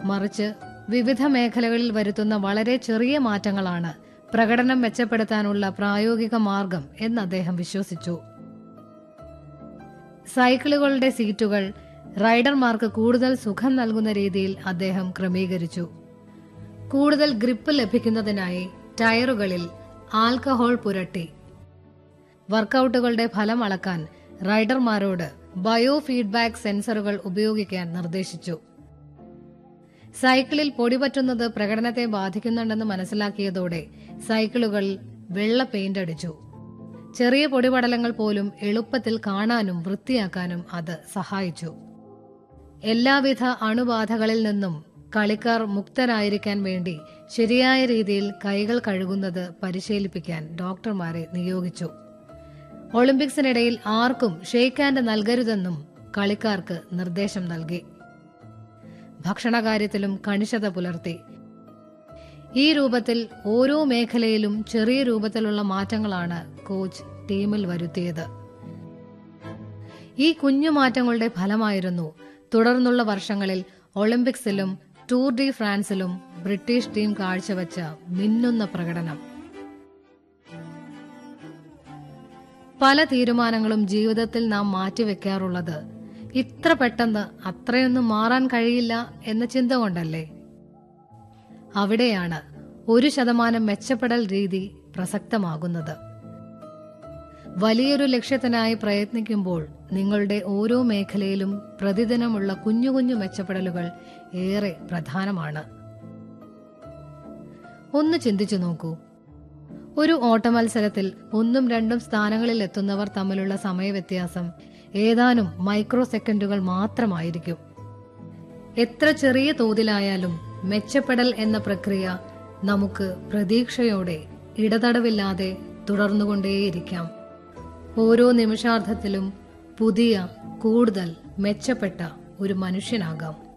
മറിച്ച് വിവിധ മേഖലകളിൽ വരുത്തുന്ന വളരെ ചെറിയ മാറ്റങ്ങളാണ് പ്രകടനം മെച്ചപ്പെടുത്താനുള്ള പ്രായോഗിക മാർഗം എന്ന് അദ്ദേഹം വിശ്വസിച്ചു സൈക്കിളുകളുടെ സീറ്റുകൾ റൈഡർമാർക്ക് കൂടുതൽ സുഖം നൽകുന്ന രീതിയിൽ അദ്ദേഹം ക്രമീകരിച്ചു കൂടുതൽ ഗ്രിപ്പ് ലഭിക്കുന്നതിനായി ടയറുകളിൽ ആൽക്കഹോൾ പുരട്ടി വർക്കൗട്ടുകളുടെ ഫലം അളക്കാൻ റൈഡർമാരോട് ബയോ ഫീഡ്ബാക്ക് സെൻസറുകൾ ഉപയോഗിക്കാൻ നിർദ്ദേശിച്ചു സൈക്കിളിൽ പൊടി പറ്റുന്നത് പ്രകടനത്തെ ബാധിക്കുന്നുണ്ടെന്ന് മനസ്സിലാക്കിയതോടെ സൈക്കിളുകൾ വെള്ള പെയിന്റ് അടിച്ചു ചെറിയ പൊടിപടലങ്ങൾ പോലും എളുപ്പത്തിൽ കാണാനും വൃത്തിയാക്കാനും അത് സഹായിച്ചു എല്ലാവിധ അണുബാധകളിൽ നിന്നും കളിക്കാർ മുക്തരായിരിക്കാൻ വേണ്ടി ശരിയായ രീതിയിൽ കൈകൾ കഴുകുന്നത് പരിശീലിപ്പിക്കാൻ ഡോക്ടർമാരെ നിയോഗിച്ചു ഒളിമ്പിക്സിനിടയിൽ ആർക്കും ഷെയ്ക്ക് ഹാൻഡ് നൽകരുതെന്നും കളിക്കാർക്ക് നിർദ്ദേശം നൽകി ഭക്ഷണകാര്യത്തിലും കണിശത പുലർത്തി ഈ രൂപത്തിൽ ഓരോ മേഖലയിലും ചെറിയ രൂപത്തിലുള്ള മാറ്റങ്ങളാണ് കോച്ച് ടീമിൽ വരുത്തിയത് ഈ കുഞ്ഞു മാറ്റങ്ങളുടെ ഫലമായിരുന്നു തുടർന്നുള്ള വർഷങ്ങളിൽ ഒളിമ്പിക്സിലും ടൂർ ഡി ഫ്രാൻസിലും ബ്രിട്ടീഷ് ടീം കാഴ്ചവെച്ച മിന്നുന്ന പ്രകടനം പല തീരുമാനങ്ങളും ജീവിതത്തിൽ നാം മാറ്റിവെക്കാറുള്ളത് ഇത്ര പെട്ടെന്ന് അത്രയൊന്നും മാറാൻ കഴിയില്ല എന്ന ചിന്ത കൊണ്ടല്ലേ അവിടെയാണ് ഒരു ശതമാനം മെച്ചപ്പെടൽ രീതി പ്രസക്തമാകുന്നത് വലിയൊരു ലക്ഷ്യത്തിനായി പ്രയത്നിക്കുമ്പോൾ നിങ്ങളുടെ ഓരോ മേഖലയിലും പ്രതിദിനമുള്ള കുഞ്ഞു കുഞ്ഞു മെച്ചപ്പെടലുകൾ ഏറെ പ്രധാനമാണ് ഒന്ന് ചിന്തിച്ചു നോക്കൂ ഒരു ഓട്ടമത്സരത്തിൽ ഒന്നും രണ്ടും സ്ഥാനങ്ങളിൽ എത്തുന്നവർ തമ്മിലുള്ള സമയവ്യത്യാസം ഏതാനും മൈക്രോ സെക്കൻഡുകൾ മാത്രമായിരിക്കും എത്ര ചെറിയ തോതിലായാലും മെച്ചപ്പെടൽ എന്ന പ്രക്രിയ നമുക്ക് പ്രതീക്ഷയോടെ ഇടതടവില്ലാതെ തുടർന്നുകൊണ്ടേയിരിക്കാം ഓരോ നിമിഷാർദ്ധത്തിലും പുതിയ കൂടുതൽ മെച്ചപ്പെട്ട ഒരു മനുഷ്യനാകാം